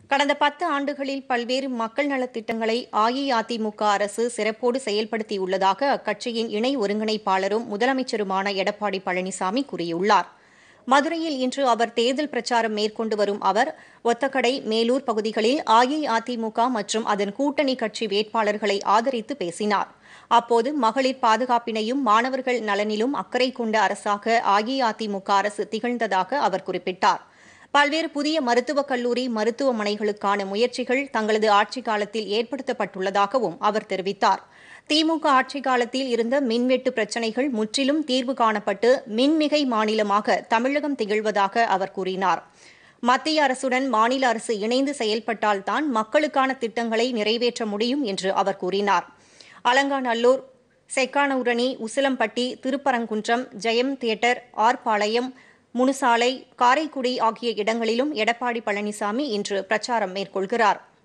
கடந்த பத்து ஆண்டுகளில் பல்வேறு மக்கள் நலத் திட்டங்களை அஇஅதிமுக அரசு சிறப்போடு செயல்படுத்தியுள்ளதாக அக்கட்சியின் இணை ஒருங்கிணைப்பாளரும் முதலமைச்சருமான எடப்பாடி பழனிசாமி கூறியுள்ளார் மதுரையில் இன்று அவர் தேர்தல் பிரச்சாரம் மேற்கொண்டு வரும் அவர் ஒத்தக்கடை மேலூர் பகுதிகளில் அஇஅதிமுக மற்றும் அதன் கூட்டணி கட்சி வேட்பாளர்களை ஆதரித்து பேசினார் அப்போது மகளிர் பாதுகாப்பினையும் மாணவர்கள் நலனிலும் அக்கறை கொண்ட அரசாக அஇஅதிமுக அரசு திகழ்ந்ததாக அவர் குறிப்பிட்டார் பல்வேறு புதிய மருத்துவக் கல்லூரி மருத்துவமனைகளுக்கான முயற்சிகள் தங்களது ஆட்சிக் காலத்தில் ஏற்படுத்தப்பட்டுள்ளதாகவும் அவர் தெரிவித்தார் திமுக ஆட்சிக் காலத்தில் இருந்த மின்வெட்டு பிரச்சினைகள் முற்றிலும் தீர்வு காணப்பட்டு மின்மிகை மாநிலமாக தமிழகம் திகழ்வதாக அவர் கூறினார் மத்திய அரசுடன் மாநில அரசு இணைந்து செயல்பட்டால்தான் மக்களுக்கான திட்டங்களை நிறைவேற்ற முடியும் என்று அவர் கூறினார் அலங்காநல்லூர் செக்கானூரணி உசிலம்பட்டி திருப்பரங்குன்றம் ஜெயம் தியேட்டர் ஆர்பாளையம் முனுசாலை காரைக்குடி ஆகிய இடங்களிலும் எடப்பாடி பழனிசாமி இன்று பிரச்சாரம் மேற்கொள்கிறார்